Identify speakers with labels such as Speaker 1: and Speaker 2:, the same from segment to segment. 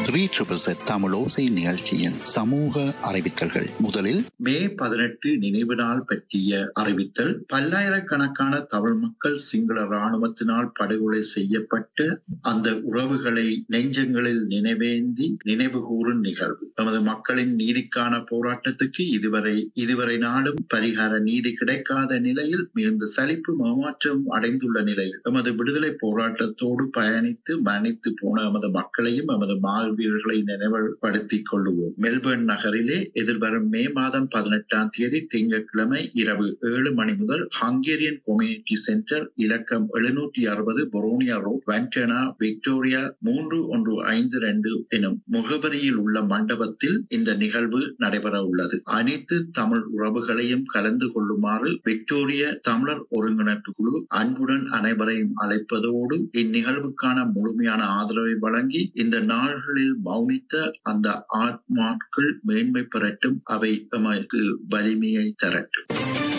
Speaker 1: three triple set தமிழோசை நிகழ்ச்சியின் சமூக அறிவித்தல்கள் முதலில்
Speaker 2: மே பதினெட்டு நினைவு நாள் பற்றிய அறிவித்தல் பல்லாயிரக்கணக்கான தமிழ் மக்கள் சிங்கள இராணுவத்தினால் படுகொலை செய்யப்பட்டு அந்த உறவுகளை நெஞ்சங்களில் நினைவேந்தி நினைவு கூறும் நிகழ்வு நமது மக்களின் நீதிக்கான போராட்டத்துக்கு இதுவரை இதுவரை நாளும் பரிகார நீதி கிடைக்காத நிலையில் மிகுந்த சலிப்பு மமாற்றம் அடைந்துள்ள நிலையில் எமது விடுதலை போராட்டத்தோடு பயணித்து மன்னித்து போன எமது மக்களையும் எமது மாவீரர்களை நினைவுபடுத்திக் கொள்ளுவோம் மெல்பர்ன் நகரிலே எதிர்வரும் மே மாதம் பதினெட்டாம் தேதி திங்கட்கிழமை இரவு ஏழு மணி முதல் ஹங்கேரியன் கம்யூனிட்டி சென்டர் இலக்கம் எழுநூற்றி அறுபது பொரோனியா ரோட் வெண்டனா விக்டோரியா மூன்று ஒன்று ஐந்து ரெண்டு எனும் முகவரியில் உள்ள மண்டபத்தில் இந்த நிகழ்வு நடைபெற உள்ளது அனைத்து தமிழ் உறவுகளையும் கலந்து கொள்ளுமாறு விக்டோரிய தமிழர் ஒருங்கிணைப்பு குழு அன்புடன் அனைவரையும் அழைப்பதோடு இந்நிகழ்வுக்கான முழுமையான ஆதரவை வழங்கி இந்த நாள்களில் மௌனித்த அந்த ஆத்மாக்கள் மேன்மை பெறட்டும் அவை எமக்கு வலிமையை தரட்டும்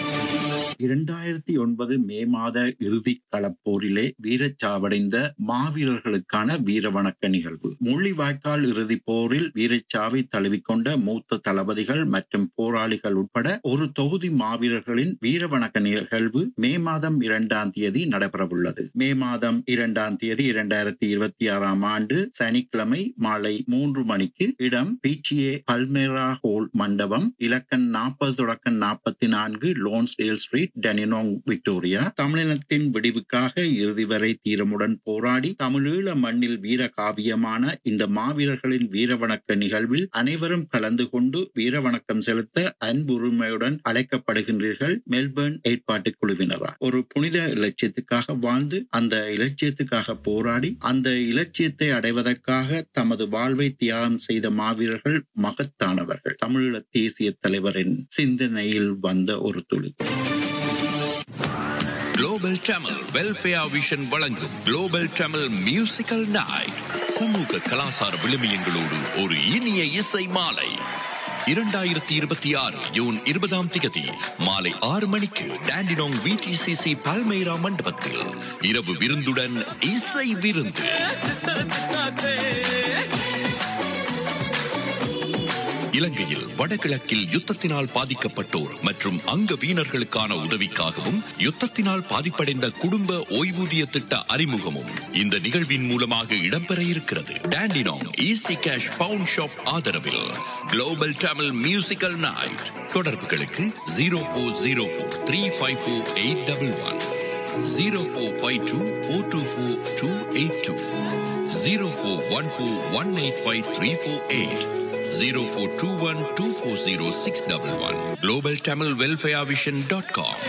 Speaker 3: இரண்டாயிரத்தி ஒன்பது மே மாத இறுதி களப்போரிலே வீரச்சாவடைந்த மாவீரர்களுக்கான வீர வணக்க நிகழ்வு முள்ளிவாய்க்கால் இறுதிப் போரில் வீரச்சாவை தழுவிக்கொண்ட மூத்த தளபதிகள் மற்றும் போராளிகள் உட்பட ஒரு தொகுதி மாவீரர்களின் வீர வணக்க நிகழ்வு மே மாதம் இரண்டாம் தேதி நடைபெறவுள்ளது மே மாதம் இரண்டாம் தேதி இரண்டாயிரத்தி இருபத்தி ஆறாம் ஆண்டு சனிக்கிழமை மாலை மூன்று மணிக்கு இடம் பிடிஏ பல்மேரா ஹோல் மண்டபம் இலக்கன் நாற்பது தொடக்கம் நாற்பத்தி நான்கு லோன்ஸ்டேல் ஸ்ட்ரீட் டெனினோங் விக்டோரியா தமிழினத்தின் விடிவுக்காக இறுதி வரை தீரமுடன் போராடி தமிழீழ மண்ணில் வீர காவியமான இந்த மாவீரர்களின் வீரவணக்க நிகழ்வில் அனைவரும் கலந்து கொண்டு வீரவணக்கம் செலுத்த அன்புரிமையுடன் அழைக்கப்படுகின்றீர்கள் மெல்பர்ன் ஏற்பாட்டு குழுவினரா ஒரு புனித இலட்சியத்துக்காக வாழ்ந்து அந்த இலட்சியத்துக்காக போராடி அந்த இலட்சியத்தை அடைவதற்காக தமது வாழ்வை தியாகம் செய்த மாவீரர்கள் மகத்தானவர்கள் தமிழீழ தேசிய தலைவரின் சிந்தனையில் வந்த ஒரு துளி
Speaker 4: குளோபல் தமிழ் வெல்ஃபேர் விஷன் வழங்கும் குளோபல் தமிழ் மியூசிக்கல் நைட் சமூக கலாசார விழுமியங்களோடு ஒரு இனிய இசை மாலை இரண்டாயிரத்தி இருபத்தி ஆறு ஜூன் இருபதாம் திகதி மாலை ஆறு மணிக்கு டாண்டினோங் விடிசிசி பல்மேரா மண்டபத்தில் இரவு விருந்துடன் இசை விருந்து இலங்கையில் வடகிழக்கில் யுத்தத்தினால் பாதிக்கப்பட்டோர் மற்றும் அங்க வீணர்களுக்கான உதவிக்காகவும் யுத்தத்தினால் பாதிப்படைந்த குடும்ப ஓய்வூதிய திட்ட அறிமுகமும் இந்த நிகழ்வின் மூலமாக இடம்பெற இருக்கிறது Dandenong easy cash pound shop ஆதரவில் குளோபல் தமிழ் மியூசிக்கல் நைட் தொடர்புகளுக்கு zero four zero four three five four eight double one zero four five two four two four two eight two zero four one four one eight five three four eight 0421240611 globaltamilwelfarevision.com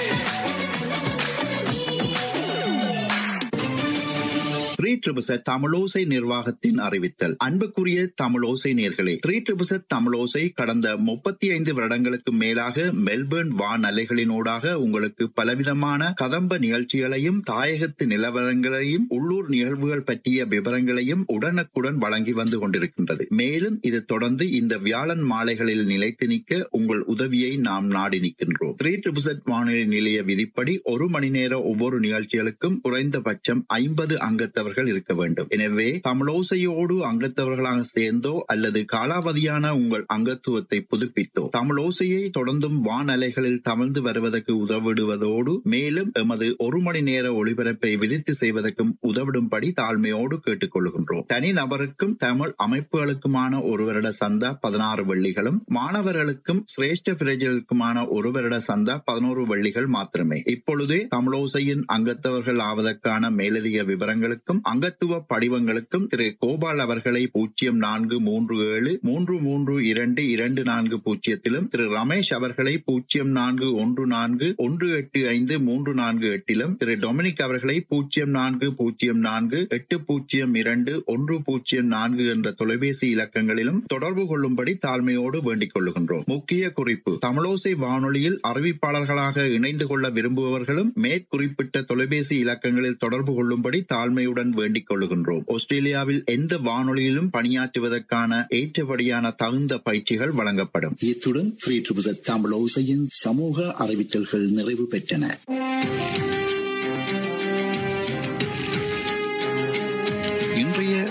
Speaker 3: three triple Z Tamilosai நிர்வாகத்தின் அறிவித்தல் அன்புக்குரிய தமிழோசை நேர்களே three triple Z தமிழோசை கடந்த முப்பத்தி ஐந்து வருடங்களுக்கு மேலாக Melbourne வான் அலைகளினூடாக உங்களுக்கு பலவிதமான கதம்ப நிகழ்ச்சிகளையும் தாயகத்து நிலவரங்களையும் உள்ளூர் நிகழ்வுகள் பற்றிய விவரங்களையும் உடனுக்குடன் வழங்கி வந்து கொண்டிருக்கின்றது மேலும் இது தொடர்ந்து இந்த வியாழன் மாலைகளில் நிலைத்து நிற்க உங்கள் உதவியை நாம் நாடி நிற்கின்றோம் த்ரீ ட்ரிபிசட் வானொலி நிலைய விதிப்படி ஒரு மணி நேர ஒவ்வொரு நிகழ்ச்சிகளுக்கும் குறைந்தபட்சம் ஐம்பது அங்கத்தவர் அங்கத்தவர்கள் இருக்க வேண்டும் எனவே தமிழோசையோடு அங்கத்தவர்களாக சேர்ந்தோ அல்லது காலாவதியான உங்கள் அங்கத்துவத்தை புதுப்பித்தோ தமிழோசையை தொடர்ந்தும் வானலைகளில் தமிழ்ந்து வருவதற்கு உதவிடுவதோடு மேலும் எமது ஒரு மணி நேர ஒளிபரப்பை விதித்து செய்வதற்கும் உதவிடும்படி தாழ்மையோடு கேட்டுக்கொள்கின்றோம் தனி நபருக்கும் தமிழ் அமைப்புகளுக்குமான ஒரு வருட சந்தா பதினாறு வெள்ளிகளும் மாணவர்களுக்கும் சிரேஷ்ட பிரஜர்களுக்குமான ஒரு வருட சந்தா பதினோரு வெள்ளிகள் மாத்திரமே இப்பொழுதே தமிழோசையின் அங்கத்தவர்கள் ஆவதற்கான மேலதிக விவரங்களுக்கும் அங்கத்துவ படிவங்களுக்கும் திரு கோபால் அவர்களை பூஜ்ஜியம் நான்கு மூன்று ஏழு மூன்று மூன்று இரண்டு இரண்டு நான்கு பூஜ்ஜியத்திலும் திரு ரமேஷ் அவர்களை பூஜ்ஜியம் நான்கு ஒன்று நான்கு ஒன்று எட்டு ஐந்து மூன்று நான்கு எட்டிலும் திரு டொமினிக் அவர்களை பூஜ்ஜியம் நான்கு பூஜ்ஜியம் நான்கு எட்டு பூஜ்ஜியம் இரண்டு ஒன்று பூஜ்ஜியம் நான்கு என்ற தொலைபேசி இலக்கங்களிலும் தொடர்பு கொள்ளும்படி தாழ்மையோடு வேண்டிக் கொள்ளுகின்றோம் முக்கிய குறிப்பு தமிழோசை வானொலியில் அறிவிப்பாளர்களாக இணைந்து கொள்ள விரும்புபவர்களும் மேற்குறிப்பிட்ட தொலைபேசி இலக்கங்களில் தொடர்பு கொள்ளும்படி தாழ்மையுடன் வேண்டிக் கொள்ளுகின்றோம் ஆஸ்திரேலியாவில் எந்த வானொலியிலும் பணியாற்றுவதற்கான ஏற்றபடியான தகுந்த பயிற்சிகள் வழங்கப்படும்
Speaker 1: இத்துடன் த்ரீ ட்ரிபிள் தமிழ் ஓசையின் சமூக அறிவித்தல்கள் நிறைவு பெற்றன இன்றைய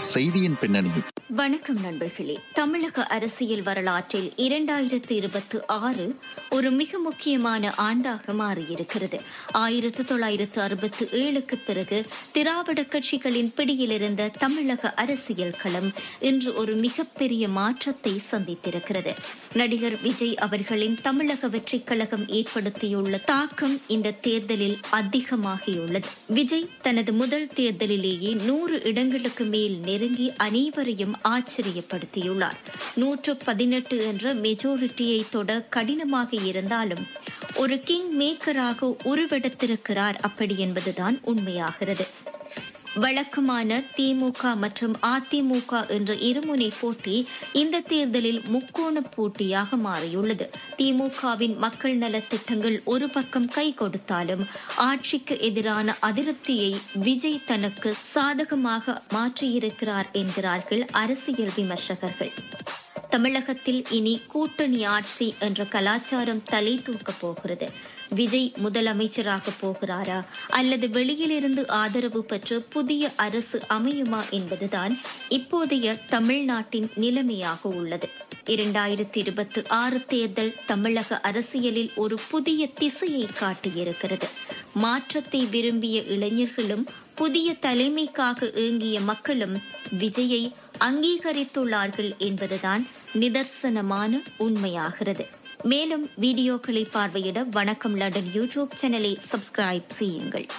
Speaker 3: செய்தியின் பின்னணி
Speaker 5: வணக்கம் நண்பர்களே தமிழக அரசியல் வரலாற்றில் இரண்டாயிரத்து இருபத்தி ஆறு ஒரு மிக முக்கியமான ஆண்டாக மாறியிருக்கிறது ஆயிரத்து தொள்ளாயிரத்து அறுபத்தி ஏழுக்கு பிறகு திராவிட கட்சிகளின் பிடியிலிருந்த தமிழக அரசியல் களம் இன்று ஒரு மிகப்பெரிய மாற்றத்தை சந்தித்திருக்கிறது நடிகர் விஜய் அவர்களின் தமிழக வெற்றிக் கழகம் ஏற்படுத்தியுள்ள தாக்கம் இந்த தேர்தலில் அதிகமாகியுள்ளது விஜய் தனது முதல் தேர்தலிலேயே நூறு இடங்களுக்கு மேல் நெருங்கி அனைவரையும் ஆச்சரியப்படுத்தியுள்ளார் நூற்று பதினெட்டு என்ற மெஜாரிட்டியை தொட கடினமாக இருந்தாலும் ஒரு கிங் மேக்கராக உருவெடுத்திருக்கிறார் அப்படி என்பதுதான் உண்மையாகிறது வழக்கமான திமுக மற்றும் அதிமுக என்ற இருமுனை போட்டி இந்த தேர்தலில் முக்கோண போட்டியாக மாறியுள்ளது திமுகவின் மக்கள் நலத் திட்டங்கள் ஒரு பக்கம் கை கொடுத்தாலும் ஆட்சிக்கு எதிரான அதிருப்தியை விஜய் தனக்கு சாதகமாக மாற்றியிருக்கிறார் என்கிறார்கள் அரசியல் விமர்சகர்கள் தமிழகத்தில் இனி கூட்டணி ஆட்சி என்ற கலாச்சாரம் தலை தூக்கப் போகிறது விஜய் முதலமைச்சராக போகிறாரா அல்லது வெளியிலிருந்து ஆதரவு பெற்று புதிய அரசு அமையுமா என்பதுதான் இப்போதைய தமிழ்நாட்டின் நிலைமையாக உள்ளது இரண்டாயிரத்தி இருபத்தி ஆறு தேர்தல் தமிழக அரசியலில் ஒரு புதிய திசையை காட்டியிருக்கிறது மாற்றத்தை விரும்பிய இளைஞர்களும் புதிய தலைமைக்காக ஏங்கிய மக்களும் விஜயை அங்கீகரித்துள்ளார்கள் என்பதுதான் நிதர்சனமான உண்மையாகிறது மேலும் வீடியோக்களை பார்வையிட வணக்கம் லண்டன் யூடியூப் சேனலை சப்ஸ்கிரைப் செய்யுங்கள்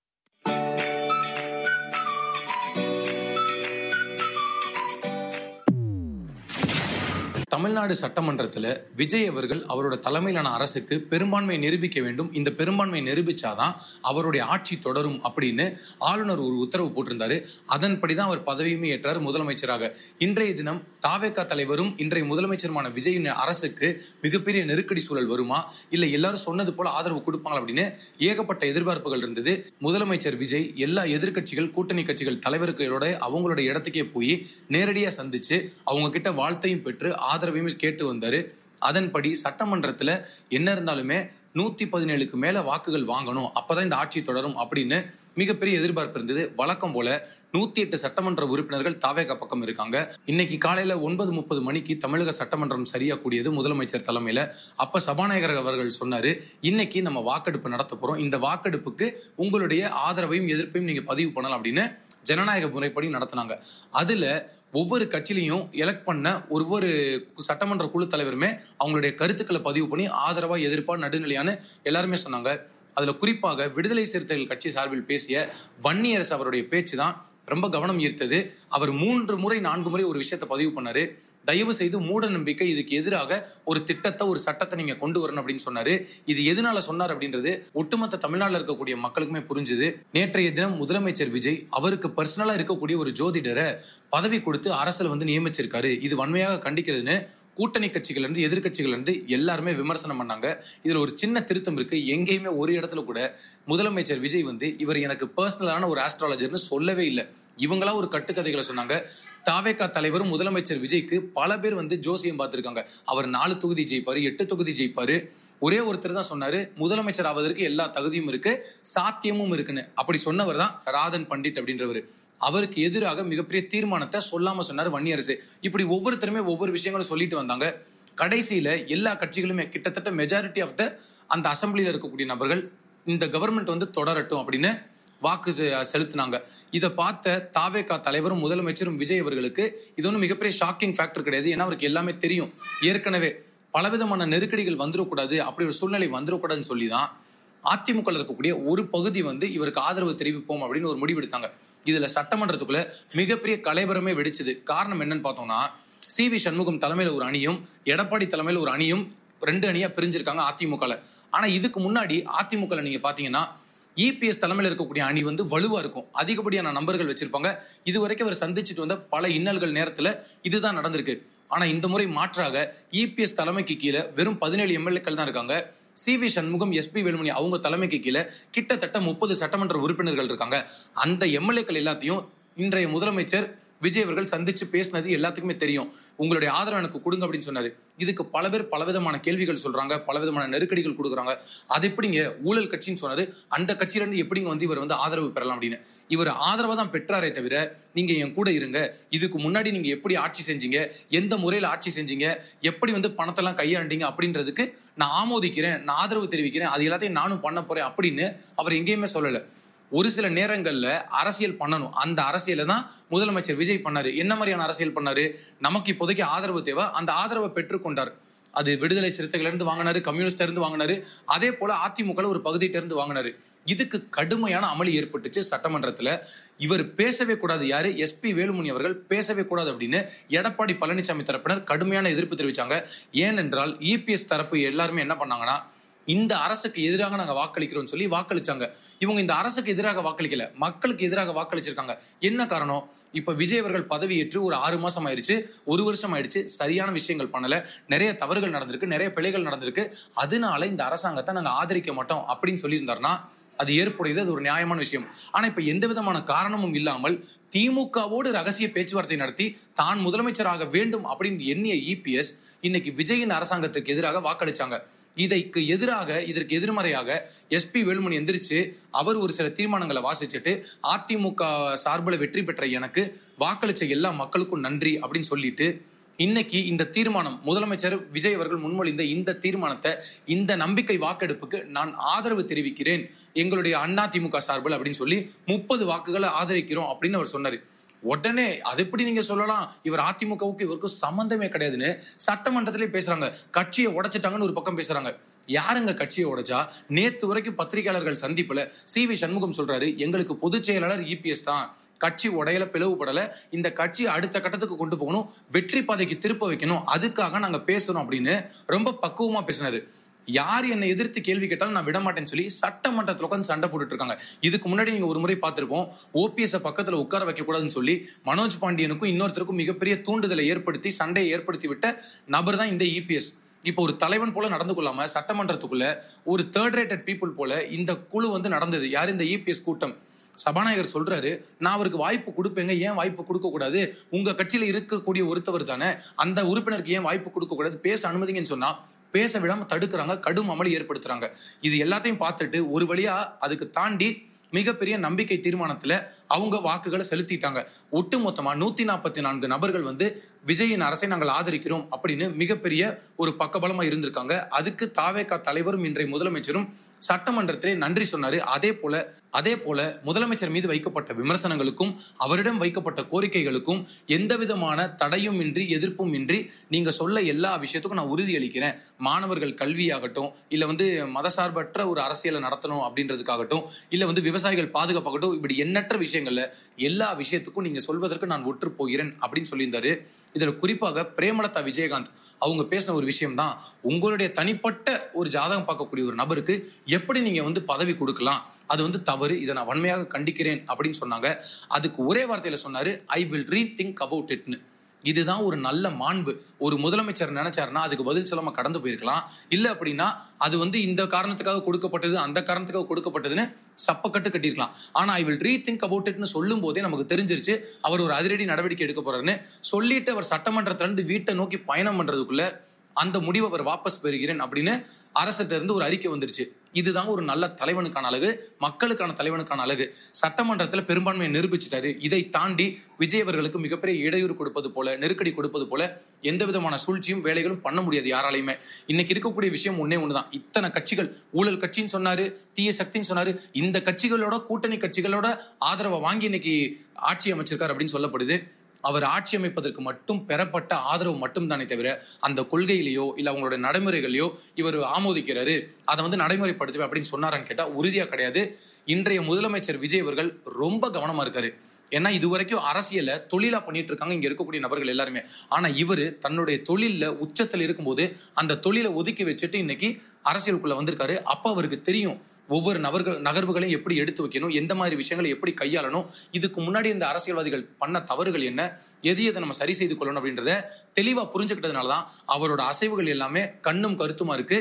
Speaker 6: தமிழ்நாடு சட்டமன்றத்துல விஜய் அவர்கள் அவரோட தலைமையிலான அரசுக்கு பெரும்பான்மை நிரூபிக்க வேண்டும் இந்த பெரும்பான்மை நிரூபிச்சாதான் அவருடைய ஆட்சி தொடரும் அப்படின்னு ஆளுநர் ஒரு உத்தரவு போட்டிருந்தாரு அதன்படி தான் அவர் பதவியுமே ஏற்றார் முதலமைச்சராக இன்றைய தினம் தாவேகா தலைவரும் இன்றைய முதலமைச்சருமான விஜயின் அரசுக்கு மிகப்பெரிய நெருக்கடி சூழல் வருமா இல்ல எல்லாரும் சொன்னது போல ஆதரவு கொடுப்பாங்க அப்படின்னு ஏகப்பட்ட எதிர்பார்ப்புகள் இருந்தது முதலமைச்சர் விஜய் எல்லா எதிர்க்கட்சிகள் கூட்டணி கட்சிகள் தலைவர்களோட அவங்களோட இடத்துக்கே போய் நேரடியா சந்திச்சு அவங்க கிட்ட வாழ்த்தையும் பெற்று ஆதரவையும் கேட்டு வந்தாரு அதன்படி சட்டமன்றத்துல என்ன இருந்தாலுமே நூத்தி பதினேழுக்கு மேல வாக்குகள் வாங்கணும் அப்பதான் இந்த ஆட்சி தொடரும் அப்படின்னு மிகப்பெரிய எதிர்பார்ப்பு இருந்தது வழக்கம் போல நூத்தி எட்டு சட்டமன்ற உறுப்பினர்கள் தாவேக பக்கம் இருக்காங்க இன்னைக்கு காலையில ஒன்பது முப்பது மணிக்கு தமிழக சட்டமன்றம் சரியா கூடியது முதலமைச்சர் தலைமையில அப்ப சபாநாயகர் அவர்கள் சொன்னாரு இன்னைக்கு நம்ம வாக்கெடுப்பு நடத்த போறோம் இந்த வாக்கெடுப்புக்கு உங்களுடைய ஆதரவையும் எதிர்ப்பையும் நீங்க பதிவு பண்ணலாம் அப்படின்னு ஜனநாயக முறைப்படி நடத்தினாங்க அதுல ஒவ்வொரு கட்சியிலையும் எலெக்ட் பண்ண ஒவ்வொரு சட்டமன்ற குழு தலைவருமே அவங்களுடைய கருத்துக்களை பதிவு பண்ணி ஆதரவா எதிர்ப்பா நடுநிலையான்னு எல்லாருமே சொன்னாங்க அதுல குறிப்பாக விடுதலை சிறுத்தைகள் கட்சி சார்பில் பேசிய வன்னியரசு அவருடைய பேச்சு தான் ரொம்ப கவனம் ஈர்த்தது அவர் மூன்று முறை நான்கு முறை ஒரு விஷயத்தை பதிவு பண்ணாரு தயவு செய்து மூட நம்பிக்கை இதுக்கு எதிராக ஒரு திட்டத்தை ஒரு சட்டத்தை நீங்க கொண்டு வரணும் அப்படின்னு சொன்னாரு இது எதனால சொன்னார் அப்படின்றது ஒட்டுமொத்த தமிழ்நாட்டில் இருக்கக்கூடிய மக்களுக்குமே புரிஞ்சுது நேற்றைய தினம் முதலமைச்சர் விஜய் அவருக்கு பர்சனலா இருக்கக்கூடிய ஒரு ஜோதிடரை பதவி கொடுத்து அரசுல வந்து நியமிச்சிருக்காரு இது வன்மையாக கண்டிக்கிறதுன்னு கூட்டணி கட்சிகள் இருந்து எதிர்கட்சிகள் இருந்து எல்லாருமே விமர்சனம் பண்ணாங்க இதுல ஒரு சின்ன திருத்தம் இருக்கு எங்கேயுமே ஒரு இடத்துல கூட முதலமைச்சர் விஜய் வந்து இவர் எனக்கு பர்சனலான ஒரு ஆஸ்ட்ராலஜர்னு சொல்லவே இல்லை இவங்களா ஒரு கட்டுக்கதைகளை சொன்னாங்க தாவேகா தலைவரும் முதலமைச்சர் விஜய்க்கு பல பேர் வந்து ஜோசியம் பார்த்திருக்காங்க அவர் நாலு தொகுதி ஜெயிப்பாரு எட்டு தொகுதி ஜெயிப்பாரு ஒரே ஒருத்தர் தான் சொன்னாரு முதலமைச்சர் ஆவதற்கு எல்லா தகுதியும் இருக்கு சாத்தியமும் இருக்குன்னு அப்படி சொன்னவர் தான் ராதன் பண்டிட் அப்படின்றவர் அவருக்கு எதிராக மிகப்பெரிய தீர்மானத்தை சொல்லாம சொன்னார் வன்னியரசு இப்படி ஒவ்வொருத்தருமே ஒவ்வொரு விஷயங்களும் சொல்லிட்டு வந்தாங்க கடைசியில எல்லா கட்சிகளுமே கிட்டத்தட்ட மெஜாரிட்டி ஆஃப் த அந்த அசம்பிளியில இருக்கக்கூடிய நபர்கள் இந்த கவர்மெண்ட் வந்து தொடரட்டும் அப்படின்னு வாக்கு செ- செலுத்தினாங்க இதை பார்த்த தாவேகா தலைவரும் முதலமைச்சரும் விஜய் அவர்களுக்கு இது ஒன்றும் மிகப்பெரிய ஷாக்கிங் ஃபேக்டர் கிடையாது ஏன்னா அவருக்கு எல்லாமே தெரியும் ஏற்கனவே பலவிதமான நெருக்கடிகள் வந்துடக்கூடாது அப்படி ஒரு சூழ்நிலை வந்துடக்கூடாதுன்னு சொல்லி தான் அதிமுக இருக்கக்கூடிய ஒரு பகுதி வந்து இவருக்கு ஆதரவு தெரிவிப்போம் அப்படின்னு ஒரு முடிவு எடுத்தாங்க இதுல சட்டமன்றத்துக்குள்ள மிகப்பெரிய கலைபரமே வெடிச்சது காரணம் என்னன்னு பார்த்தோம்னா சி வி சண்முகம் தலைமையில ஒரு அணியும் எடப்பாடி தலைமையில ஒரு அணியும் ரெண்டு அணியா பிரிஞ்சிருக்காங்க அதிமுகல ஆனா இதுக்கு முன்னாடி அதிமுகல நீங்க பாத்தீங்கன்னா இபிஎஸ் தலைமையில் இருக்கக்கூடிய அணி வந்து வலுவா இருக்கும் அதிகப்படியான நம்பர்கள் வச்சிருப்பாங்க இது வரைக்கும் அவர் சந்திச்சுட்டு வந்த பல இன்னல்கள் நேரத்துல இதுதான் நடந்திருக்கு ஆனா இந்த முறை மாற்றாக இபிஎஸ் தலைமைக்கு கீழே வெறும் பதினேழு எம்எல்ஏக்கள் தான் இருக்காங்க C V Shanmugam S P Velumani அவங்க தலைமைக்கு கீழே கிட்டத்தட்ட முப்பது சட்டமன்ற உறுப்பினர்கள் இருக்காங்க அந்த எம்எல்ஏக்கள் எல்லாத்தையும் இன்றைய முதலமைச்சர் விஜய் அவர்கள் சந்திச்சு பேசினது எல்லாத்துக்குமே தெரியும் உங்களுடைய ஆதரவு எனக்கு கொடுங்க அப்படின்னு சொன்னாரு இதுக்கு பல பேர் பலவிதமான கேள்விகள் சொல்றாங்க பலவிதமான நெருக்கடிகள் கொடுக்குறாங்க அது எப்படிங்க ஊழல் கட்சின்னு சொன்னாரு அந்த கட்சியில இருந்து எப்படிங்க வந்து இவர் வந்து ஆதரவு பெறலாம் அப்படின்னு இவர் ஆதரவை தான் பெற்றாரே தவிர நீங்க என் கூட இருங்க இதுக்கு முன்னாடி நீங்க எப்படி ஆட்சி செஞ்சீங்க எந்த முறையில ஆட்சி செஞ்சீங்க எப்படி வந்து பணத்தெல்லாம் கையாண்டீங்க அப்படின்றதுக்கு நான் ஆமோதிக்கிறேன் நான் ஆதரவு தெரிவிக்கிறேன் அது எல்லாத்தையும் நானும் பண்ண போறேன் அப்படின்னு அவர் எங்கேயுமே சொல்லல ஒரு சில நேரங்கள்ல அரசியல் பண்ணணும் அந்த அரசியலை தான் முதலமைச்சர் விஜய் பண்ணாரு என்ன மாதிரியான அரசியல் பண்ணாரு நமக்கு இப்போதைக்கு ஆதரவு தேவை அந்த ஆதரவை பெற்றுக்கொண்டார் அது விடுதலை சிறுத்தைகள் இருந்து வாங்கினாரு கம்யூனிஸ்ட் இருந்து வாங்கினாரு அதே போல அதிமுக ஒரு பகுதியிட்ட இருந்து வாங்கினாரு இதுக்கு கடுமையான அமளி ஏற்பட்டுச்சு சட்டமன்றத்துல இவர் பேசவே கூடாது யாரு எஸ்பி வேலுமணி அவர்கள் பேசவே கூடாது அப்படின்னு எடப்பாடி பழனிசாமி தரப்பினர் கடுமையான எதிர்ப்பு தெரிவிச்சாங்க ஏனென்றால் இபிஎஸ் தரப்பு எல்லாருமே என்ன பண்ணாங்கன்னா இந்த அரசுக்கு எதிராக நாங்க வாக்களிக்கிறோம் சொல்லி வாக்களிச்சாங்க இவங்க இந்த அரசுக்கு எதிராக வாக்களிக்கல மக்களுக்கு எதிராக வாக்களிச்சிருக்காங்க என்ன காரணம் இப்ப விஜய் அவர்கள் பதவியேற்று ஒரு ஆறு மாசம் ஆயிடுச்சு ஒரு வருஷம் ஆயிடுச்சு சரியான விஷயங்கள் பண்ணல நிறைய தவறுகள் நடந்திருக்கு நிறைய பிழைகள் நடந்திருக்கு அதனால இந்த அரசாங்கத்தை நாங்க ஆதரிக்க மாட்டோம் அப்படின்னு சொல்லியிருந்தாருன்னா அது ஏற்புடையது அது ஒரு நியாயமான விஷயம் ஆனா இப்ப எந்த விதமான காரணமும் இல்லாமல் திமுகவோடு ரகசிய பேச்சுவார்த்தை நடத்தி தான் முதலமைச்சராக வேண்டும் அப்படின்னு எண்ணிய இபிஎஸ் இன்னைக்கு விஜயின் அரசாங்கத்துக்கு எதிராக வாக்களிச்சாங்க இதற்கு எதிராக இதற்கு எதிர்மறையாக எஸ்பி வேலுமணி எந்திரிச்சு அவர் ஒரு சில தீர்மானங்களை வாசிச்சுட்டு அதிமுக சார்பில் வெற்றி பெற்ற எனக்கு வாக்களிச்ச எல்லா மக்களுக்கும் நன்றி அப்படின்னு சொல்லிட்டு இன்னைக்கு இந்த தீர்மானம் முதலமைச்சர் விஜய் அவர்கள் முன்மொழிந்த இந்த தீர்மானத்தை இந்த நம்பிக்கை வாக்கெடுப்புக்கு நான் ஆதரவு தெரிவிக்கிறேன் எங்களுடைய அண்ணா திமுக சார்பில் அப்படின்னு சொல்லி முப்பது வாக்குகளை ஆதரிக்கிறோம் அப்படின்னு அவர் சொன்னாரு உடனே அது எப்படி நீங்க சொல்லலாம் இவர் அதிமுகவுக்கு இவருக்கும் சம்பந்தமே கிடையாதுன்னு சட்டமன்றத்திலே பேசுறாங்க கட்சியை உடைச்சிட்டாங்கன்னு ஒரு பக்கம் பேசுறாங்க யாருங்க கட்சியை உடைச்சா நேத்து வரைக்கும் பத்திரிகையாளர்கள் சந்திப்புல சி வி சண்முகம் சொல்றாரு எங்களுக்கு பொதுச் செயலாளர் இபிஎஸ் தான் கட்சி உடையல பிளவுபடல இந்த கட்சி அடுத்த கட்டத்துக்கு கொண்டு போகணும் வெற்றி பாதைக்கு திருப்ப வைக்கணும் அதுக்காக நாங்க பேசணும் அப்படின்னு ரொம்ப பக்குவமா பேசினாரு யார் என்னை எதிர்த்து கேள்வி கேட்டாலும் நான் விட மாட்டேன்னு சொல்லி சட்டமன்றத்தில் உட்காந்து சண்டை போட்டுட்டு இருக்காங்க இதுக்கு முன்னாடி நீங்க ஒரு முறை பார்த்திருப்போம் ஓபிஎஸ் பக்கத்துல உட்கார வைக்க கூடாதுன்னு சொல்லி மனோஜ் பாண்டியனுக்கும் இன்னொருத்தருக்கும் மிகப்பெரிய தூண்டுதலை ஏற்படுத்தி சண்டையை ஏற்படுத்தி விட்ட நபர் தான் இந்த இபிஎஸ் இப்போ ஒரு தலைவன் போல நடந்து கொள்ளாம சட்டமன்றத்துக்குள்ள ஒரு தேர்ட் ரேட்டட் பீப்புள் போல இந்த குழு வந்து நடந்தது யார் இந்த இபிஎஸ் கூட்டம் சபாநாயகர் சொல்றாரு நான் அவருக்கு வாய்ப்பு கொடுப்பேங்க ஏன் வாய்ப்பு கொடுக்க கூடாது உங்க கட்சியில இருக்கக்கூடிய ஒருத்தவர் தானே அந்த உறுப்பினருக்கு ஏன் வாய்ப்பு கொடுக்க கூடாது பேச அனுமதிங்கன்னு சொன்னா பேச விடாம தடுக்கிறாங்க கடும் அமளி ஏற்படுத்துறாங்க இது எல்லாத்தையும் பார்த்துட்டு ஒரு வழியா அதுக்கு தாண்டி மிகப்பெரிய நம்பிக்கை தீர்மானத்துல அவங்க வாக்குகளை செலுத்திட்டாங்க ஒட்டுமொத்தமா நூத்தி நாற்பத்தி நான்கு நபர்கள் வந்து விஜயின் அரசை நாங்கள் ஆதரிக்கிறோம் அப்படின்னு மிகப்பெரிய ஒரு பக்கபலமா இருந்திருக்காங்க அதுக்கு தாவேகா தலைவரும் இன்றைய முதலமைச்சரும் சட்டமன்றத்திலே நன்றி சொன்னாரு அதே போல அதே போல முதலமைச்சர் மீது வைக்கப்பட்ட விமர்சனங்களுக்கும் அவரிடம் வைக்கப்பட்ட கோரிக்கைகளுக்கும் எந்த விதமான தடையும் இன்றி எதிர்ப்பும் இன்றி நீங்க சொல்ல எல்லா விஷயத்துக்கும் நான் உறுதி அளிக்கிறேன் மாணவர்கள் கல்வியாகட்டும் இல்ல வந்து மதசார்பற்ற ஒரு அரசியலை நடத்தணும் அப்படின்றதுக்காகட்டும் இல்ல வந்து விவசாயிகள் பாதுகாப்பாகட்டும் இப்படி எண்ணற்ற விஷயங்கள்ல எல்லா விஷயத்துக்கும் நீங்க சொல்வதற்கு நான் ஒற்று போகிறேன் அப்படின்னு சொல்லியிருந்தாரு இதுல குறிப்பாக பிரேமலதா விஜயகாந்த் அவங்க பேசின ஒரு விஷயம் தான் உங்களுடைய தனிப்பட்ட ஒரு ஜாதகம் பார்க்கக்கூடிய ஒரு நபருக்கு எப்படி நீங்க வந்து பதவி கொடுக்கலாம் அது வந்து தவறு இதை நான் வன்மையாக கண்டிக்கிறேன் அப்படின்னு சொன்னாங்க அதுக்கு ஒரே வார்த்தையில சொன்னாரு I will rethink about இட்னு இதுதான் ஒரு நல்ல மாண்பு ஒரு முதலமைச்சர் நினைச்சாருன்னா அதுக்கு பதில் சொல்லாம கடந்து போயிருக்கலாம் இல்ல அப்படின்னா அது வந்து இந்த காரணத்துக்காக கொடுக்கப்பட்டது அந்த காரணத்துக்காக கொடுக்கப்பட்டதுன்னு சப்பக்கட்டு கட்டியிருக்கலாம் ஆனா I will rethink about இட்னு சொல்லும் போதே நமக்கு தெரிஞ்சிருச்சு அவர் ஒரு அதிரடி நடவடிக்கை எடுக்க போறாருன்னு சொல்லிட்டு அவர் சட்டமன்றத்துல இருந்து வீட்டை நோக்கி பயணம் பண்றதுக்குள்ள அந்த முடிவை அவர் வாபஸ் பெறுகிறேன் அப்படின்னு அரசிட்ட இருந்து ஒரு அறிக்கை வந்துருச்சு இதுதான் ஒரு நல்ல தலைவனுக்கான அழகு மக்களுக்கான தலைவனுக்கான அழகு சட்டமன்றத்துல பெரும்பான்மையை நிரூபிச்சிட்டாரு இதை தாண்டி விஜய் அவர்களுக்கு மிகப்பெரிய இடையூறு கொடுப்பது போல நெருக்கடி கொடுப்பது போல எந்த விதமான சூழ்ச்சியும் வேலைகளும் பண்ண முடியாது யாராலையுமே இன்னைக்கு இருக்கக்கூடிய விஷயம் ஒன்னே ஒண்ணுதான் இத்தனை கட்சிகள் ஊழல் கட்சின்னு சொன்னாரு தீய சக்தின்னு சொன்னாரு இந்த கட்சிகளோட கூட்டணி கட்சிகளோட ஆதரவை வாங்கி இன்னைக்கு ஆட்சி அமைச்சிருக்காரு அப்படின்னு சொல்லப்படுது அவர் ஆட்சி அமைப்பதற்கு மட்டும் பெறப்பட்ட ஆதரவு மட்டும் தானே தவிர அந்த கொள்கையிலேயோ இல்ல அவங்களுடைய நடைமுறைகளையோ இவர் ஆமோதிக்கிறாரு அதை வந்து நடைமுறைப்படுத்துவேன் அப்படின்னு சொன்னாரான்னு கேட்டா உறுதியா கிடையாது இன்றைய முதலமைச்சர் விஜய் அவர்கள் ரொம்ப கவனமா இருக்காரு ஏன்னா இது வரைக்கும் அரசியல தொழிலா பண்ணிட்டு இருக்காங்க இங்க இருக்கக்கூடிய நபர்கள் எல்லாருமே ஆனா இவரு தன்னுடைய தொழில்ல உச்சத்தில் இருக்கும்போது அந்த தொழிலை ஒதுக்கி வச்சுட்டு இன்னைக்கு அரசியலுக்குள்ள வந்திருக்காரு அப்ப அவருக்கு தெரியும் ஒவ்வொரு நபர்கள் நகர்வுகளையும் எப்படி எடுத்து வைக்கணும் எந்த மாதிரி விஷயங்களை எப்படி கையாளணும் இதுக்கு முன்னாடி இந்த அரசியல்வாதிகள் பண்ண தவறுகள் என்ன எது எதை நம்ம சரி செய்து கொள்ளணும் அப்படின்றத தெளிவா புரிஞ்சுக்கிட்டதுனால தான் அவரோட அசைவுகள் எல்லாமே கண்ணும் கருத்துமா இருக்கு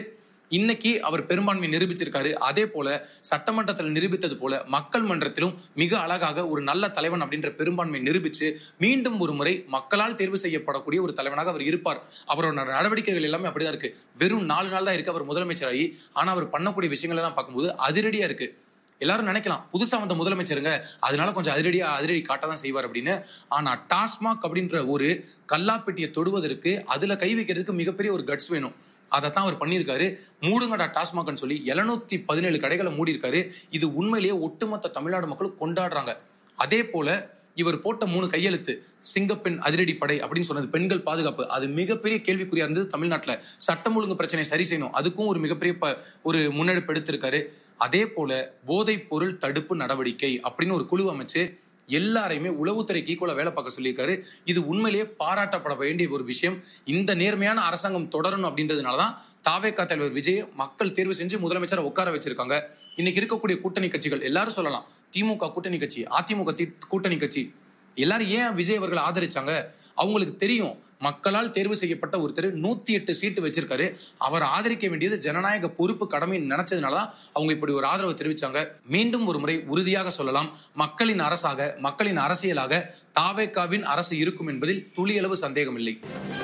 Speaker 6: இன்னைக்கு அவர் பெரும்பான்மை நிரூபிச்சிருக்காரு அதே போல சட்டமன்றத்தில் நிரூபித்தது போல மக்கள் மன்றத்திலும் மிக அழகாக ஒரு நல்ல தலைவன் அப்படின்ற பெரும்பான்மை நிரூபிச்சு மீண்டும் ஒரு முறை மக்களால் தேர்வு செய்யப்படக்கூடிய ஒரு தலைவனாக அவர் இருப்பார் அவரோட நடவடிக்கைகள் எல்லாமே அப்படிதான் இருக்கு வெறும் நாலு நாள் தான் இருக்கு அவர் முதலமைச்சராகி ஆனா அவர் பண்ணக்கூடிய விஷயங்கள் எல்லாம் பார்க்கும்போது அதிரடியா இருக்கு எல்லாரும் நினைக்கலாம் புதுசா வந்த முதலமைச்சருங்க அதனால கொஞ்சம் அதிரடியா அதிரடி காட்ட தான் செய்வார் அப்படின்னு ஆனா டாஸ்மாக் அப்படின்ற ஒரு கல்லாப்பெட்டியை தொடுவதற்கு அதுல கை வைக்கிறதுக்கு மிகப்பெரிய ஒரு கட்ஸ் வேணும் அதைத்தான் அவர் பண்ணியிருக்காரு மூடுங்கடா டாஸ்மாக்னு சொல்லி எழுநூத்தி பதினேழு கடைகளை மூடி இருக்காரு இது உண்மையிலேயே ஒட்டுமொத்த தமிழ்நாடு மக்களும் கொண்டாடுறாங்க அதே போல இவர் போட்ட மூணு கையெழுத்து சிங்கப்பெண் அதிரடி படை அப்படின்னு சொன்னது பெண்கள் பாதுகாப்பு அது மிகப்பெரிய கேள்விக்குறியா இருந்தது தமிழ்நாட்டுல சட்டம் ஒழுங்கு பிரச்சனை சரி செய்யணும் அதுக்கும் ஒரு மிகப்பெரிய ப- ஒரு முன்னெடுப்பு எடுத்திருக்காரு அதே போல போதைப் பொருள் தடுப்பு நடவடிக்கை அப்படின்னு ஒரு குழு அமைச்சு எல்லாரையுமே உளவுத்துறைக்கு ஈக்குவலா வேலை பார்க்க சொல்லியிருக்காரு இது உண்மையிலேயே பாராட்டப்பட வேண்டிய ஒரு விஷயம் இந்த நேர்மையான அரசாங்கம் தொடரணும் அப்படின்றதுனாலதான் தாவேக்கா தலைவர் விஜய் மக்கள் தேர்வு செஞ்சு முதலமைச்சரை உட்கார வச்சிருக்காங்க இன்னைக்கு இருக்கக்கூடிய கூட்டணி கட்சிகள் எல்லாரும் சொல்லலாம் திமுக கூட்டணி கட்சி அதிமுக தி- கூட்டணி கட்சி எல்லாரும் ஏன் விஜய் அவர்கள் ஆதரிச்சாங்க அவங்களுக்கு தெரியும் மக்களால் தேர்வு செய்யப்பட்ட ஒருத்தர் நூத்தி எட்டு சீட்டு வச்சிருக்காரு அவர் ஆதரிக்க வேண்டியது ஜனநாயக பொறுப்பு கடமை நினைச்சதுனாலதான் அவங்க இப்படி ஒரு ஆதரவு தெரிவிச்சாங்க மீண்டும் ஒரு முறை உறுதியாக சொல்லலாம் மக்களின் அரசாக மக்களின் அரசியலாக தாவேக்காவின் அரசு இருக்கும் என்பதில் துளியளவு சந்தேகம் இல்லை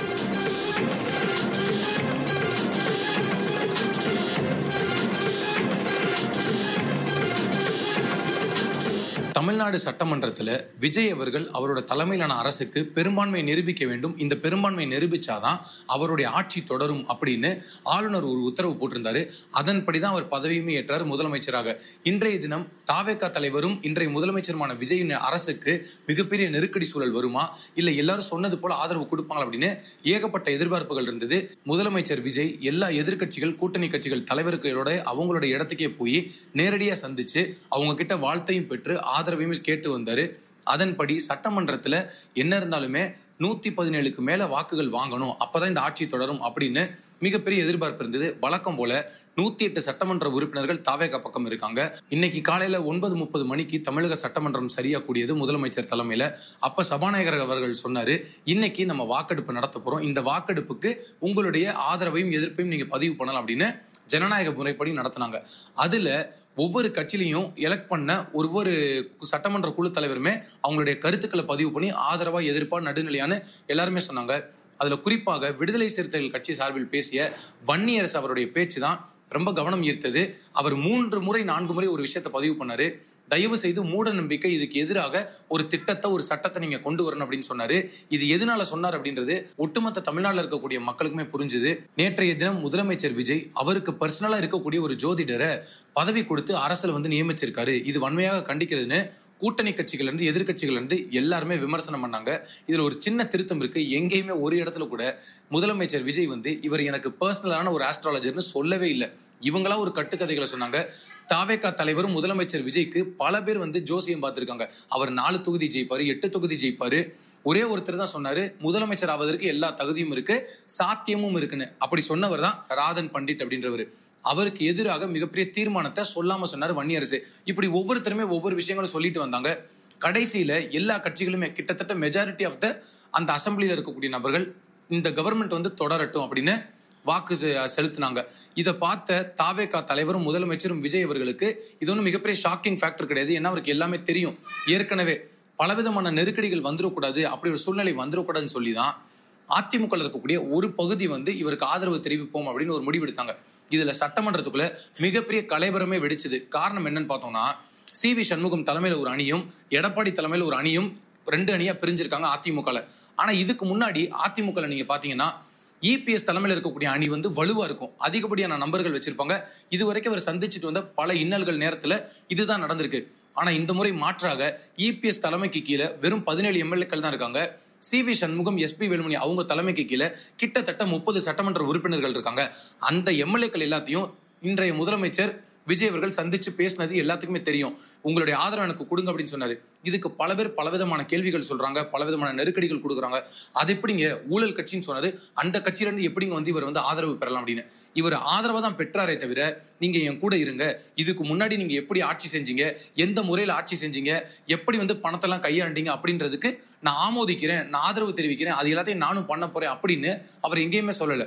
Speaker 6: தமிழ்நாடு சட்டமன்றத்துல விஜய் அவர்கள் அவரோட தலைமையிலான அரசுக்கு பெரும்பான்மை நிரூபிக்க வேண்டும் இந்த பெரும்பான்மை நிரூபிச்சாதான் அவருடைய ஆட்சி தொடரும் அப்படின்னு ஆளுநர் ஒரு உத்தரவு போட்டிருந்தாரு அதன்படி தான் அவர் பதவியுமே ஏற்றார் முதலமைச்சராக இன்றைய தினம் தாவேகா தலைவரும் இன்றைய முதலமைச்சருமான விஜயின் அரசுக்கு மிகப்பெரிய நெருக்கடி சூழல் வருமா இல்ல எல்லாரும் சொன்னது போல ஆதரவு கொடுப்பாங்க அப்படின்னு ஏகப்பட்ட எதிர்பார்ப்புகள் இருந்தது முதலமைச்சர் விஜய் எல்லா எதிர்க்கட்சிகள் கூட்டணி கட்சிகள் தலைவர்களோட அவங்களோட இடத்துக்கே போய் நேரடியா சந்திச்சு அவங்க கிட்ட வாழ்த்தையும் பெற்று ஆதரவையும் கேட்டு வந்தாரு அதன்படி சட்டமன்றத்துல என்ன இருந்தாலுமே நூத்தி பதினேழுக்கு மேல வாக்குகள் வாங்கணும் அப்பதான் இந்த ஆட்சி தொடரும் அப்படின்னு மிகப்பெரிய எதிர்பார்ப்பு இருந்தது வழக்கம் போல நூத்தி எட்டு சட்டமன்ற உறுப்பினர்கள் தாவேக பக்கம் இருக்காங்க இன்னைக்கு காலையில ஒன்பது முப்பது மணிக்கு தமிழக சட்டமன்றம் சரியா கூடியது முதலமைச்சர் தலைமையில அப்ப சபாநாயகர் அவர்கள் சொன்னாரு இன்னைக்கு நம்ம வாக்கெடுப்பு நடத்த போறோம் இந்த வாக்கெடுப்புக்கு உங்களுடைய ஆதரவையும் எதிர்ப்பையும் நீங்க பதிவு பண்ணலாம் அப்படின்னு ஜனநாயக முறைப்படி நடத்தினாங்க அதுல ஒவ்வொரு கட்சியிலையும் எலெக்ட் பண்ண ஒவ்வொரு சட்டமன்ற குழு தலைவருமே அவங்களுடைய கருத்துக்களை பதிவு பண்ணி ஆதரவா எதிர்ப்பா நடுநிலையான்னு எல்லாருமே சொன்னாங்க அதுல குறிப்பாக விடுதலை சிறுத்தைகள் கட்சி சார்பில் பேசிய வன்னியரசு அவருடைய பேச்சு தான் ரொம்ப கவனம் ஈர்த்தது அவர் மூன்று முறை நான்கு முறை ஒரு விஷயத்தை பதிவு பண்ணாரு தயவு செய்து மூட நம்பிக்கை இதுக்கு எதிராக ஒரு திட்டத்தை ஒரு சட்டத்தை நீங்க கொண்டு வரணும் அப்படின்னு சொன்னாரு இது எதனால சொன்னார் அப்படின்றது ஒட்டுமொத்த தமிழ்நாட்டில் இருக்கக்கூடிய மக்களுக்குமே புரிஞ்சுது நேற்றைய தினம் முதலமைச்சர் விஜய் அவருக்கு பர்சனலா இருக்கக்கூடிய ஒரு ஜோதிடரை பதவி கொடுத்து அரசுல வந்து நியமிச்சிருக்காரு இது வன்மையாக கண்டிக்கிறதுன்னு கூட்டணி கட்சிகள் இருந்து எதிர்கட்சிகள் இருந்து எல்லாருமே விமர்சனம் பண்ணாங்க இதுல ஒரு சின்ன திருத்தம் இருக்கு எங்கேயுமே ஒரு இடத்துல கூட முதலமைச்சர் விஜய் வந்து இவர் எனக்கு பர்சனலான ஒரு ஆஸ்ட்ராலஜர்னு சொல்லவே இல்லை இவங்களா ஒரு கட்டுக்கதைகளை சொன்னாங்க தாவேகா தலைவரும் முதலமைச்சர் விஜய்க்கு பல பேர் வந்து ஜோசியம் பார்த்திருக்காங்க அவர் நாலு தொகுதி ஜெயிப்பாரு எட்டு தொகுதி ஜெயிப்பாரு ஒரே ஒருத்தர் தான் சொன்னாரு முதலமைச்சர் ஆவதற்கு எல்லா தகுதியும் இருக்கு சாத்தியமும் இருக்குன்னு அப்படி சொன்னவர் தான் ராதன் பண்டிட் அப்படின்றவர் அவருக்கு எதிராக மிகப்பெரிய தீர்மானத்தை சொல்லாம சொன்னாரு வன்னியரசு இப்படி ஒவ்வொருத்தருமே ஒவ்வொரு விஷயங்களும் சொல்லிட்டு வந்தாங்க கடைசியில எல்லா கட்சிகளுமே கிட்டத்தட்ட மெஜாரிட்டி ஆஃப் த அந்த அசம்பிளியில இருக்கக்கூடிய நபர்கள் இந்த கவர்மெண்ட் வந்து தொடரட்டும் அப்படின்னு வாக்கு செ- செலுத்தினாங்க இதை பார்த்த தாவேகா தலைவரும் முதலமைச்சரும் விஜய் அவர்களுக்கு இது ஒன்றும் மிகப்பெரிய ஷாக்கிங் ஃபேக்டர் கிடையாது ஏன்னா அவருக்கு எல்லாமே தெரியும் ஏற்கனவே பலவிதமான நெருக்கடிகள் வந்துடக்கூடாது அப்படி ஒரு சூழ்நிலை வந்துடக்கூடாதுன்னு சொல்லி தான் அதிமுக இருக்கக்கூடிய ஒரு பகுதி வந்து இவருக்கு ஆதரவு தெரிவிப்போம் அப்படின்னு ஒரு முடிவு எடுத்தாங்க இதுல சட்டமன்றத்துக்குள்ள மிகப்பெரிய கலைபரமே வெடிச்சது காரணம் என்னன்னு பார்த்தோம்னா சி வி சண்முகம் தலைமையில ஒரு அணியும் எடப்பாடி தலைமையில ஒரு அணியும் ரெண்டு அணியா பிரிஞ்சிருக்காங்க அதிமுகல ஆனா இதுக்கு முன்னாடி அதிமுகல நீங்க பாத்தீங்கன்னா இபிஎஸ் தலைமையில இருக்கக்கூடிய அணி வந்து வலுவா இருக்கும் அதிகப்படியான நம்பர்கள் வச்சிருப்பாங்க இது வரைக்கும் அவர் சந்திச்சுட்டு வந்த பல இன்னல்கள் நேரத்துல இதுதான் நடந்திருக்கு ஆனா இந்த முறை மாற்றாக இபிஎஸ் தலைமைக்கு கீழே வெறும் பதினேழு எம்எல்ஏக்கள் தான் இருக்காங்க C V Shanmugam S P Velumani அவங்க தலைமைக்கு கீழே கிட்டத்தட்ட முப்பது சட்டமன்ற உறுப்பினர்கள் இருக்காங்க அந்த எம்எல்ஏக்கள் எல்லாத்தையும் இன்றைய முதலமைச்சர் விஜய் அவர்கள் சந்திச்சு பேசினது எல்லாத்துக்குமே தெரியும் உங்களுடைய ஆதரவு எனக்கு கொடுங்க அப்படின்னு சொன்னாரு இதுக்கு பல பேர் பலவிதமான கேள்விகள் சொல்றாங்க பலவிதமான நெருக்கடிகள் கொடுக்குறாங்க அது எப்படிங்க ஊழல் கட்சின்னு சொன்னாரு அந்த கட்சியில இருந்து எப்படிங்க வந்து இவர் வந்து ஆதரவு பெறலாம் அப்படின்னு இவர் ஆதரவை தான் பெற்றாரே தவிர நீங்க என் கூட இருங்க இதுக்கு முன்னாடி நீங்க எப்படி ஆட்சி செஞ்சீங்க எந்த முறையில ஆட்சி செஞ்சீங்க எப்படி வந்து பணத்தெல்லாம் கையாண்டீங்க அப்படின்றதுக்கு நான் ஆமோதிக்கிறேன் நான் ஆதரவு தெரிவிக்கிறேன் அது எல்லாத்தையும் நானும் பண்ண போறேன் அப்படின்னு அவர் எங்கேயுமே சொல்லல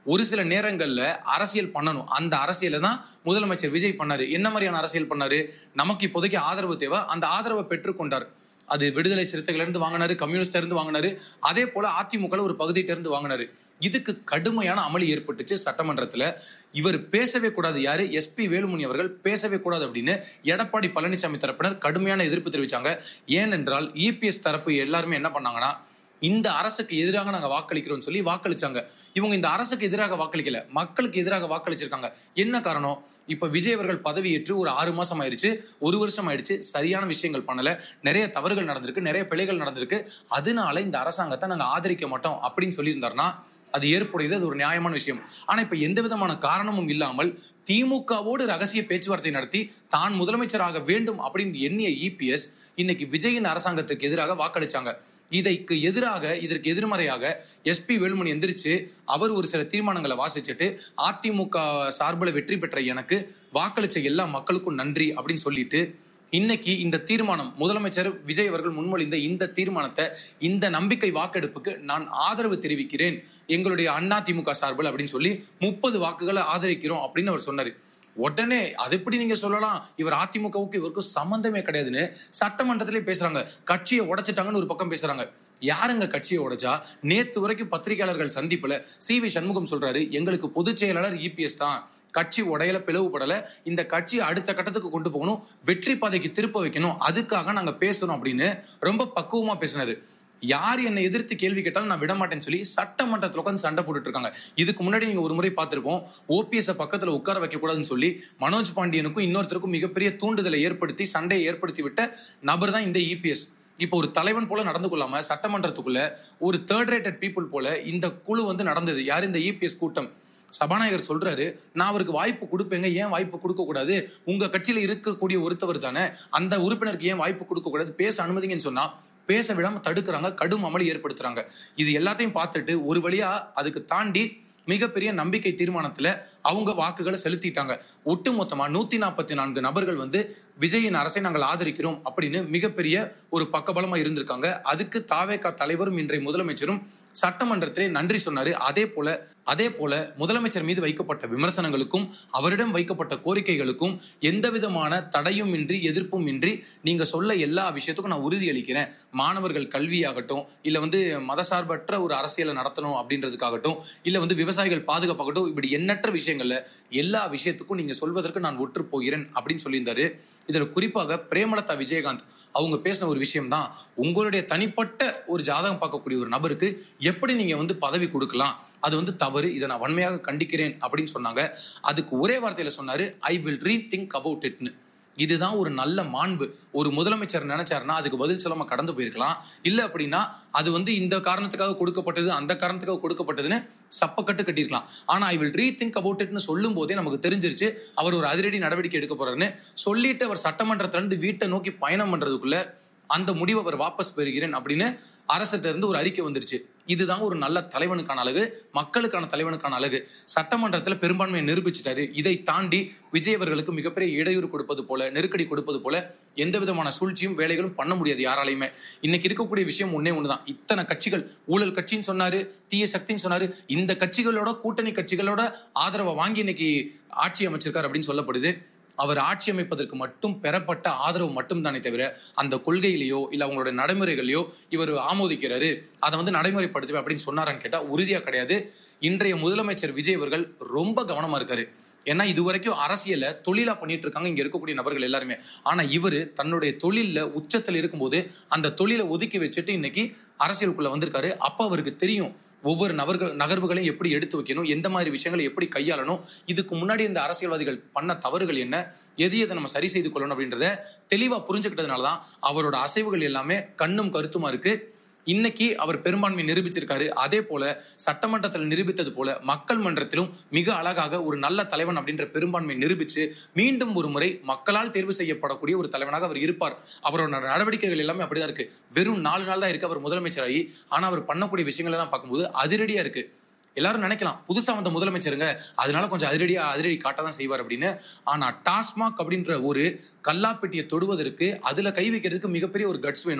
Speaker 6: ஒரு சில நேரங்கள்ல அரசியல் பண்ணணும் அந்த அரசியலை தான் முதலமைச்சர் விஜய் பண்ணாரு என்ன மாதிரியான அரசியல் பண்ணாரு நமக்கு இப்போதைக்கு ஆதரவு தேவை அந்த ஆதரவை பெற்றுக்கொண்டார் அது விடுதலை சிறுத்தைகள் இருந்து வாங்கினாரு கம்யூனிஸ்ட் இருந்து வாங்கினாரு அதே போல அதிமுக ஒரு பகுதியிட்ட இருந்து வாங்கினாரு இதுக்கு கடுமையான அமளி ஏற்பட்டுச்சு சட்டமன்றத்துல இவர் பேசவே கூடாது யாரு எஸ்பி வேலுமணி அவர்கள் பேசவே கூடாது அப்படின்னு எடப்பாடி பழனிசாமி தரப்பினர் கடுமையான எதிர்ப்பு தெரிவிச்சாங்க ஏனென்றால் இபிஎஸ் தரப்பு எல்லாருமே என்ன பண்ணாங்கன்னா இந்த அரசுக்கு எதிராக நாங்க வாக்களிக்கிறோம்னு சொல்லி வாக்களிச்சாங்க இவங்க இந்த அரசுக்கு எதிராக வாக்களிக்கல மக்களுக்கு எதிராக வாக்களிச்சிருக்காங்க என்ன காரணம் இப்ப விஜய் அவர்கள் பதவியேற்று ஒரு ஆறு மாசம் ஆயிடுச்சு ஒரு வருஷம் ஆயிடுச்சு சரியான விஷயங்கள் பண்ணல நிறைய தவறுகள் நடந்திருக்கு நிறைய பிழைகள் நடந்திருக்கு அதனால இந்த அரசாங்கத்தை நாங்க ஆதரிக்க மாட்டோம் அப்படின்னு சொல்லியிருந்தாருன்னா அது ஏற்புடையது அது ஒரு நியாயமான விஷயம் ஆனா இப்ப எந்த விதமான காரணமும் இல்லாமல் திமுகவோடு ரகசிய பேச்சுவார்த்தை நடத்தி தான் முதலமைச்சராக வேண்டும் அப்படின்னு எண்ணிய இபிஎஸ் இன்னைக்கு விஜயின் அரசாங்கத்துக்கு எதிராக வாக்களிச்சாங்க இதற்கு எதிராக இதற்கு எதிர்மறையாக எஸ்பி வேலுமணி எந்திரிச்சு அவர் ஒரு சில தீர்மானங்களை வாசிச்சுட்டு அதிமுக சார்பில் வெற்றி பெற்ற எனக்கு வாக்களிச்ச எல்லா மக்களுக்கும் நன்றி அப்படின்னு சொல்லிட்டு இன்னைக்கு இந்த தீர்மானம் முதலமைச்சர் விஜய் அவர்கள் முன்மொழிந்த இந்த தீர்மானத்தை இந்த நம்பிக்கை வாக்கெடுப்புக்கு நான் ஆதரவு தெரிவிக்கிறேன் எங்களுடைய அண்ணா திமுக சார்பில் அப்படின்னு சொல்லி முப்பது வாக்குகளை ஆதரிக்கிறோம் அப்படின்னு அவர் சொன்னாரு உடனே அது எப்படி நீங்க சொல்லலாம் இவர் அதிமுகவுக்கு இவருக்கும் சம்பந்தமே கிடையாதுன்னு சட்டமன்றத்திலே பேசுறாங்க கட்சியை உடைச்சிட்டாங்கன்னு ஒரு பக்கம் பேசுறாங்க யாருங்க கட்சியை உடைச்சா நேத்து வரைக்கும் பத்திரிகையாளர்கள் சந்திப்புல சி வி சண்முகம் சொல்றாரு எங்களுக்கு பொதுச் செயலாளர் இபிஎஸ் தான் கட்சி உடையல பிளவுபடல இந்த கட்சி அடுத்த கட்டத்துக்கு கொண்டு போகணும் வெற்றி பாதைக்கு திருப்ப வைக்கணும் அதுக்காக நாங்க பேசணும் அப்படின்னு ரொம்ப பக்குவமா பேசினாரு யார் என்னை எதிர்த்து கேள்வி கேட்டாலும் நான் விட மாட்டேன்னு சொல்லி சட்டமன்றத்தில் உட்காந்து சண்டை போட்டுட்டு இருக்காங்க இதுக்கு முன்னாடி நீங்க ஒரு முறை பார்த்திருப்போம் ஓபிஎஸ் பக்கத்துல உட்கார வைக்க கூடாதுன்னு சொல்லி மனோஜ் பாண்டியனுக்கும் இன்னொருத்தருக்கும் மிகப்பெரிய தூண்டுதலை ஏற்படுத்தி சண்டையை ஏற்படுத்தி விட்ட நபர் தான் இந்த இபிஎஸ் இப்போ ஒரு தலைவன் போல நடந்து கொள்ளாம சட்டமன்றத்துக்குள்ள ஒரு தேர்ட் ரேட்டட் பீப்புள் போல இந்த குழு வந்து நடந்தது யார் இந்த இபிஎஸ் கூட்டம் சபாநாயகர் சொல்றாரு நான் அவருக்கு வாய்ப்பு கொடுப்பேங்க ஏன் வாய்ப்பு கொடுக்க கூடாது உங்க கட்சியில இருக்கக்கூடிய ஒருத்தவர் தானே அந்த உறுப்பினருக்கு ஏன் வாய்ப்பு கொடுக்க கூடாது பேச அனுமதிங்கன்னு சொன்னா பேச விடாம தடுக்கிறாங்க கடும் அமளி ஏற்படுத்துறாங்க இது எல்லாத்தையும் பார்த்துட்டு ஒரு வழியா அதுக்கு தாண்டி மிகப்பெரிய நம்பிக்கை தீர்மானத்துல அவங்க வாக்குகளை செலுத்திட்டாங்க ஒட்டுமொத்தமா நூத்தி நாற்பத்தி நான்கு நபர்கள் வந்து விஜயின் அரசை நாங்கள் ஆதரிக்கிறோம் அப்படின்னு மிகப்பெரிய ஒரு பக்கபலமா இருந்திருக்காங்க அதுக்கு தாவேகா தலைவரும் இன்றைய முதலமைச்சரும் சட்டமன்றத்திலே நன்றி சொன்னாரு அதே போல அதே போல முதலமைச்சர் மீது வைக்கப்பட்ட விமர்சனங்களுக்கும் அவரிடம் வைக்கப்பட்ட கோரிக்கைகளுக்கும் எந்த விதமான தடையும் இன்றி எதிர்ப்பும் இன்றி நீங்க சொல்ல எல்லா விஷயத்துக்கும் நான் உறுதி அளிக்கிறேன் மாணவர்கள் கல்வியாகட்டும் இல்ல வந்து மதசார்பற்ற ஒரு அரசியலை நடத்தணும் அப்படின்றதுக்காகட்டும் இல்ல வந்து விவசாயிகள் பாதுகாப்பாகட்டும் இப்படி எண்ணற்ற விஷயங்கள்ல எல்லா விஷயத்துக்கும் நீங்க சொல்வதற்கு நான் ஒற்று போகிறேன் அப்படின்னு சொல்லியிருந்தாரு இதுல குறிப்பாக பிரேமலதா விஜயகாந்த் அவங்க பேசின ஒரு விஷயம் தான் உங்களுடைய தனிப்பட்ட ஒரு ஜாதகம் பார்க்கக்கூடிய ஒரு நபருக்கு எப்படி நீங்க வந்து பதவி கொடுக்கலாம் அது வந்து தவறு இதை நான் வன்மையாக கண்டிக்கிறேன் அப்படின்னு சொன்னாங்க அதுக்கு ஒரே வார்த்தையில சொன்னாரு I will rethink about இட்னு இதுதான் ஒரு நல்ல மாண்பு ஒரு முதலமைச்சர் நினைச்சாருன்னா அதுக்கு பதில் சொல்லாம கடந்து போயிருக்கலாம் இல்ல அப்படின்னா அது வந்து இந்த காரணத்துக்காக கொடுக்கப்பட்டது அந்த காரணத்துக்காக கொடுக்கப்பட்டதுன்னு சப்பக்கட்டு கட்டியிருக்கலாம் ஆனா I will rethink about இட்னு சொல்லும் போதே நமக்கு தெரிஞ்சிருச்சு அவர் ஒரு அதிரடி நடவடிக்கை எடுக்க போறாருன்னு சொல்லிட்டு அவர் சட்டமன்றத்துல இருந்து வீட்டை நோக்கி பயணம் பண்றதுக்குள்ள அந்த முடிவை அவர் வாபஸ் பெறுகிறேன் அப்படின்னு அரசிட்ட இருந்து ஒரு அறிக்கை வந்துருச்சு இதுதான் ஒரு நல்ல தலைவனுக்கான அழகு மக்களுக்கான தலைவனுக்கான அழகு சட்டமன்றத்துல பெரும்பான்மையை நிரூபிச்சிட்டாரு இதை தாண்டி விஜய் அவர்களுக்கு மிகப்பெரிய இடையூறு கொடுப்பது போல நெருக்கடி கொடுப்பது போல எந்த விதமான சூழ்ச்சியும் வேலைகளும் பண்ண முடியாது யாராலையுமே இன்னைக்கு இருக்கக்கூடிய விஷயம் ஒன்னே ஒண்ணுதான் இத்தனை கட்சிகள் ஊழல் கட்சின்னு சொன்னாரு தீய சக்தின்னு சொன்னாரு இந்த கட்சிகளோட கூட்டணி கட்சிகளோட ஆதரவை வாங்கி இன்னைக்கு ஆட்சி அமைச்சிருக்காரு அப்படின்னு சொல்லப்படுது அவர் ஆட்சி அமைப்பதற்கு மட்டும் பெறப்பட்ட ஆதரவு மட்டும் தானே தவிர அந்த கொள்கையிலேயோ இல்ல அவங்களுடைய நடைமுறைகளையோ இவர் ஆமோதிக்கிறாரு அதை வந்து நடைமுறைப்படுத்துவேன் அப்படின்னு சொன்னாரான்னு கேட்டா உறுதியா கிடையாது இன்றைய முதலமைச்சர் விஜய் அவர்கள் ரொம்ப கவனமா இருக்காரு ஏன்னா இது வரைக்கும் அரசியல தொழிலா பண்ணிட்டு இருக்காங்க இங்க இருக்கக்கூடிய நபர்கள் எல்லாருமே ஆனா இவரு தன்னுடைய தொழில்ல உச்சத்தில் இருக்கும்போது அந்த தொழிலை ஒதுக்கி வச்சுட்டு இன்னைக்கு அரசியலுக்குள்ள வந்திருக்காரு அப்ப அவருக்கு தெரியும் ஒவ்வொரு நபர்கள் நகர்வுகளையும் எப்படி எடுத்து வைக்கணும் எந்த மாதிரி விஷயங்களை எப்படி கையாளணும் இதுக்கு முன்னாடி இந்த அரசியல்வாதிகள் பண்ண தவறுகள் என்ன எது எதை நம்ம சரி செய்து கொள்ளணும் அப்படின்றத தெளிவா புரிஞ்சுக்கிட்டதுனால தான் அவரோட அசைவுகள் எல்லாமே கண்ணும் கருத்துமா இருக்கு இன்னைக்கு அவர் பெரும்பான்மை நிரூபிச்சிருக்காரு அதே போல சட்டமன்றத்தில் நிரூபித்தது போல மக்கள் மன்றத்திலும் மிக அழகாக ஒரு நல்ல தலைவன் அப்படின்ற பெரும்பான்மை நிரூபிச்சு மீண்டும் ஒரு முறை மக்களால் தேர்வு செய்யப்படக்கூடிய ஒரு தலைவனாக அவர் இருப்பார் அவரோட நடவடிக்கைகள் எல்லாமே அப்படிதான் இருக்கு வெறும் நாலு நாள் தான் இருக்கு அவர் முதலமைச்சராகி ஆனா அவர் பண்ணக்கூடிய விஷயங்கள் எல்லாம் பார்க்கும்போது அதிரடியா இருக்கு எல்லாரும் நினைக்கலாம் புதுசா வந்த முதலமைச்சருங்க அதனால கொஞ்சம் அதிரடியா அதிரடி காட்ட தான் செய்வார் அப்படின்னு ஆனா டாஸ்மாக் அப்படின்ற ஒரு கல்லாப்பெட்டியை தொடுவதற்கு அதுல கை வைக்கிறதுக்கு மிகப்பெரிய ஒரு கட்ஸ் வேணும்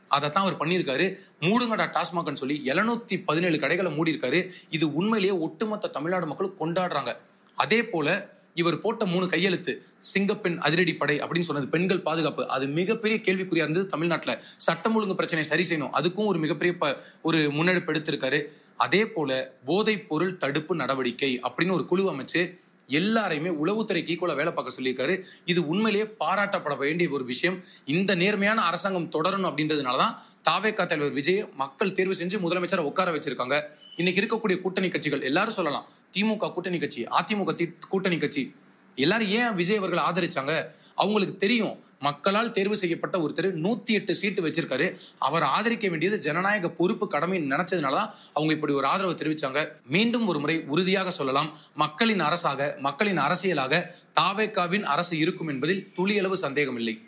Speaker 6: அதைத்தான் அவர் பண்ணியிருக்காரு மூடுங்கடா டாஸ்மாக்னு சொல்லி எழுநூத்தி பதினேழு கடைகளை மூடியிருக்காரு இது உண்மையிலேயே ஒட்டுமொத்த தமிழ்நாடு மக்களும் கொண்டாடுறாங்க அதே போல இவர் போட்ட மூணு கையெழுத்து சிங்கப்பெண் அதிரடி படை அப்படின்னு சொன்னது பெண்கள் பாதுகாப்பு அது மிகப்பெரிய கேள்விக்குறியா இருந்தது தமிழ்நாட்டுல சட்டம் ஒழுங்கு பிரச்சனை சரி செய்யணும் அதுக்கும் ஒரு மிகப்பெரிய ப- ஒரு முன்னெடுப்பு எடுத்திருக்காரு அதே போல போதைப் பொருள் தடுப்பு நடவடிக்கை அப்படின்னு ஒரு குழு அமைச்சு எல்லாரையுமே உளவுத்துறைக்கு ஈக்குவலா வேலை பார்க்க சொல்லியிருக்காரு இது உண்மையிலேயே பாராட்டப்பட வேண்டிய ஒரு விஷயம் இந்த நேர்மையான அரசாங்கம் தொடரணும் அப்படின்றதுனாலதான் தாவேக்கா தலைவர் விஜய் மக்கள் தேர்வு செஞ்சு முதலமைச்சரை உட்கார வச்சிருக்காங்க இன்னைக்கு இருக்கக்கூடிய கூட்டணி கட்சிகள் எல்லாரும் சொல்லலாம் திமுக கூட்டணி கட்சி அதிமுக தி- கூட்டணி கட்சி எல்லாரும் ஏன் விஜய் அவர்கள் ஆதரிச்சாங்க அவங்களுக்கு தெரியும் மக்களால் தேர்வு செய்யப்பட்ட ஒருத்தர் நூத்தி எட்டு சீட்டு வச்சிருக்காரு அவர் ஆதரிக்க வேண்டியது ஜனநாயக பொறுப்பு கடமை நினைச்சதுனாலதான் அவங்க இப்படி ஒரு ஆதரவு தெரிவிச்சாங்க மீண்டும் ஒரு முறை உறுதியாக சொல்லலாம் மக்களின் அரசாக மக்களின் அரசியலாக தாவேக்காவின் அரசு இருக்கும் என்பதில் துளியளவு சந்தேகம் இல்லை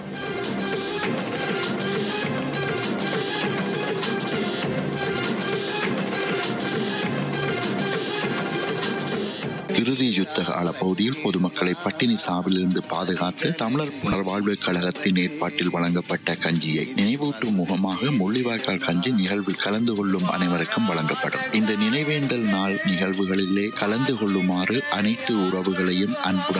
Speaker 3: இறுதி யுத்த கால பகுதியில் பொதுமக்களை பட்டினி சாவிலிருந்து பாதுகாத்து தமிழர் புனர்வாழ்வு கழகத்தின் ஏற்பாட்டில் வழங்கப்பட்ட கஞ்சியை நினைவூட்டும் முகமாக முள்ளிவாய்க்கால் கஞ்சி நிகழ்வில் கலந்து கொள்ளும் அனைவருக்கும் வழங்கப்படும் இந்த நினைவேந்தல் நாள் நிகழ்வுகளிலே கலந்து கொள்ளுமாறு அனைத்து உறவுகளையும் அன்புடன்